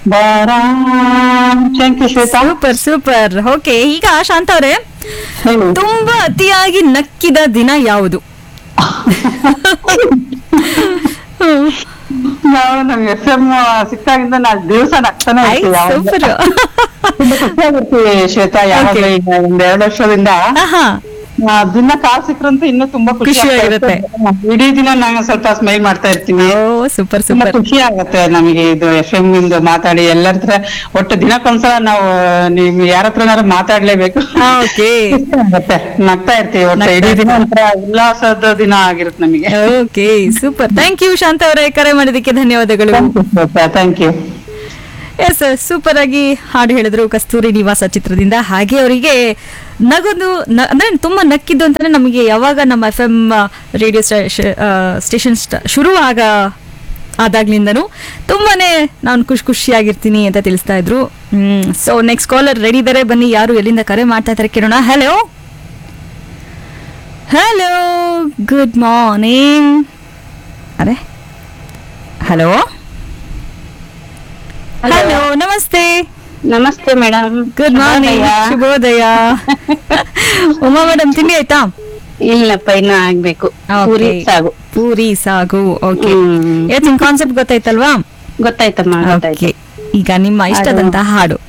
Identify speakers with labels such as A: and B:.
A: ಬಾರಾ thank you Shweta
B: super super okay ಈಗ ಶಾಂತ ಅವರೇ
A: ಹೇಳಿ
B: ತುಂಬಾ ಅತಿಯಾಗಿ ನಕ್ಕಿದ ದಿನ ಯಾವುದು
A: ನಾವು ನಮ್ ಎಫ್ ಎಂ ಸಿಕ್ಕಾಗಿಂದ ನಾವು ದಿವಸ ನಗ್ತಾನೆ
B: ಐ,
A: ಇರ್ತೀವಿ ಯಾವಾಗ್ಲೂ.
B: ಸೂಪರ್
A: ತುಂಬಾ ಖುಷಿಯಾಗಿರ್ತೀವಿ ಶ್ವೇತಾ ಯಾವಾಗ್ಲೂ
B: Okay.
A: ಈಗ ಒಂದ್ ಎರಡು ವರ್ಷದಿಂದ
B: ಆಹಾ
A: ಆ, ದಿನ ಕಾಲ್ ಸಿಕ್ರಂತೂ ಇನ್ನೂ ತುಂಬಾ ಖುಷಿ
B: ಖುಷಿಯಾಗಿರುತ್ತೆ.
A: ಆಗ್ತಾ ಇರುತ್ತೆ. ಇಡೀ ದಿನ ನಾನು ಸ್ವಲ್ಪ ಸ್ಮೈಲ್ ಮಾಡ್ತಾ ಇರ್ತೀನಿ
B: ಓ ಸೂಪರ್
A: ತುಂಬಾ
B: ಸೂಪರ್
A: ಖುಷಿ ಆಗತ್ತೆ ನಮಗೆ ಇದು ಎಫ್ ಎಂ ಇಂದ ಮಾತಾಡಿ ಎಲ್ಲರ ಹತ್ರ ಒಟ್ಟು ದಿನಕ್ಕೊಂದ್ಸಲ ನಾವು ನೀವ್ ಯಾರ ಹತ್ರನಾರು ಮಾತಾಡ್ಲೇಬೇಕು
B: ಓಕೆ
A: ಖುಷಿ ಆಗತ್ತೆ ನಗ್ತಾ ಇರ್ತೀವಿ ಒಟ್ಟು
B: ನಗ್ತಾ
A: ಇಡೀ ದಿನ
B: ಇರ್ತೀವಿ.
A: ಒಂಥರ ಉಲ್ಲಾಸದ ದಿನ ಆಗಿರುತ್ತೆ ನಮಗೆ
B: okay super thank you Shanta ಅವರೇ ಕರೆ ಮಾಡಿದ್ದಕ್ಕೆ ಧನ್ಯವಾದಗಳು
A: ಥ್ಯಾಂಕ್ ಯು
B: ಎಸ್ ಸೂಪರ್ ಆಗಿ ಹಾಡು ಹೇಳಿದ್ರು ಕಸ್ತೂರಿ ನಿವಾಸ ಚಿತ್ರದಿಂದ ಹಾಗೆ ಅವರಿಗೆ ನಗೋದು ನ- ಅಂದ್ರೆ ತುಂಬಾ ನಕ್ಕಿದ್ದು ಅಂತಾನೆ ನಮಗೆ ಯಾವಾಗ ನಮ್ಮ ಎಫ್ ಎಂ ರೇಡಿಯೋ ಸ್ಟೇಷನ್ ಶುರು ಆಗ ಆದಾಗ್ಲಿಂದನೂ ತುಂಬಾನೇ ನಾನು ಖುಷಿ ಖುಷಿಯಾಗಿರ್ತೀನಿ ಅಂತ ತಿಳಿಸ್ತಾ ಇದ್ರು ಸೊ ನೆಕ್ಸ್ಟ್ ಕಾಲರ್ ರೆಡಿ ಇದಾರೆ ಬನ್ನಿ ಯಾರು ಎಲ್ಲಿಂದ ಕರೆ ಮಾಡ್ತಾ ಇದ್ದಾರೆ ಕೇಳೋಣ ಹಲೋ ಹಲೋ ಗುಡ್ ಮಾರ್ನಿಂಗ್ ಅರೆ ಹಲೋ ಹಲೋ ನಮಸ್ತೆ
C: ನಮಸ್ತೆ ಮೇಡಮ್
B: ಗುಡ್ ಮಾರ್ನಿಂಗ್ ಶುಭೋದಯ ಉಮಾ ಮೇಡಮ್ ತಿಂಡಿ ಆಯ್ತಾ
C: ಇಲ್ಲಪ್ಪ ಇನ್ನ ಆಗ್ಬೇಕು
B: Okay.
C: ಪೂರಿ ಸಾಗು
B: ಪೂರಿ ಸಾಗು ಓಕೆ
C: ಹ್ಮ್.
B: ಇವತ್ತಿನ ಕಾನ್ಸೆಪ್ಟ್ ಗೊತ್ತಾಯ್ತಲ್ವಾ
C: ಗೊತ್ತಾಯ್ತಮ್ಮ ಗೊತ್ತಾಯ್ತು
B: ಓಕೆ ಈಗ ನಿಮ್ಮ ಇಷ್ಟದಂತ ಹಾಡು